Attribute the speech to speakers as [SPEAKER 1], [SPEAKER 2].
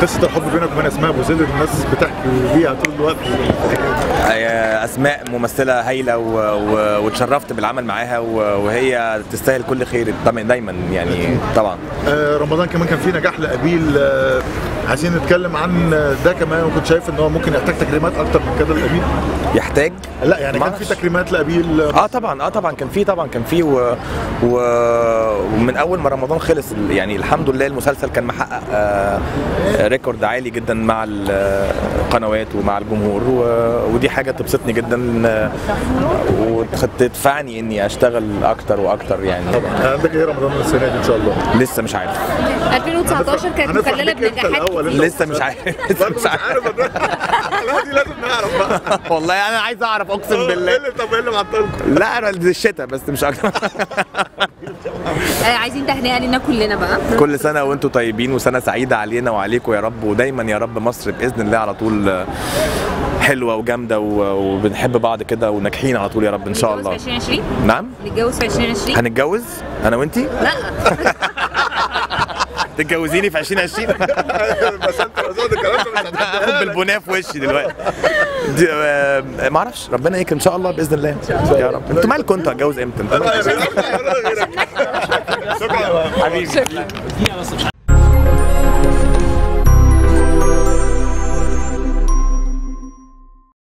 [SPEAKER 1] قصه الحب بينك وبين اسماء ابو زيد الناس بتحكي بيها طول الوقت
[SPEAKER 2] هي اسماء ممثله هايله و... و... واتشرفت بالعمل معاها و... وهي تستاهل كل خير طبعا دايما يعني طبعا
[SPEAKER 1] آه، رمضان كمان كان في نجاح لابيل آه، عايزين نتكلم عن ده كمان وكنت شايف ان هو ممكن يحتاج تكريمات اكتر من كده لابيل
[SPEAKER 2] يحتاج
[SPEAKER 1] لا يعني كان في
[SPEAKER 2] معرفش.
[SPEAKER 1] تكريمات لابيل
[SPEAKER 2] اه طبعا اه طبعا كان في طبعا كان في و... و... ومن اول ما رمضان خلص ال- يعني الحمد لله المسلسل كان محقق آه ريكورد عالي جدا مع القنوات ومع الجمهور و... ودي حاجه تبسطني جدا آه، وتدفعني اني اشتغل اكتر واكتر يعني
[SPEAKER 1] طبعا عندك ايه رمضان السنه دي ان شاء الله
[SPEAKER 2] لسه مش عارف
[SPEAKER 3] 2019 كانت
[SPEAKER 1] هنفرح
[SPEAKER 3] مكلله
[SPEAKER 1] بيك انت
[SPEAKER 3] بنجاحات
[SPEAKER 1] الأول،
[SPEAKER 3] كتير
[SPEAKER 2] لسه مش عارف لسه
[SPEAKER 1] برضه
[SPEAKER 2] مش عارف
[SPEAKER 1] لا دي لازم نعرف بقى
[SPEAKER 2] والله انا عايز اعرف اقسم
[SPEAKER 1] ايه
[SPEAKER 2] بالله
[SPEAKER 1] اللي طب ايه اللي معطلكم؟
[SPEAKER 2] لا انا دي الشتاء بس مش اكتر
[SPEAKER 3] آه، عايزين تهنئه لنا كلنا بقى
[SPEAKER 2] كل سنه وانتم طيبين وسنه سعيده علينا وعليكم يا رب ودايما يا رب مصر باذن الله على طول حلوه وجامده و- وبنحب بعض كده وناجحين على طول يا رب ان شاء
[SPEAKER 3] نتجوز
[SPEAKER 2] الله
[SPEAKER 3] في 2020
[SPEAKER 2] نعم
[SPEAKER 3] نتجوز في 2020
[SPEAKER 2] هنتجوز انا وانتي
[SPEAKER 3] لا
[SPEAKER 2] تتجوزيني في 2020
[SPEAKER 1] بس انت لو زود الكلام ده مش هتحب
[SPEAKER 2] هاخد بالبناه في وشي دلوقتي دي آه، ما اعرفش ربنا يكرم ان شاء الله باذن الله يا رب انتوا مالكم انتوا هتجوز امتى انتوا
[SPEAKER 1] شكرا
[SPEAKER 2] حبيبي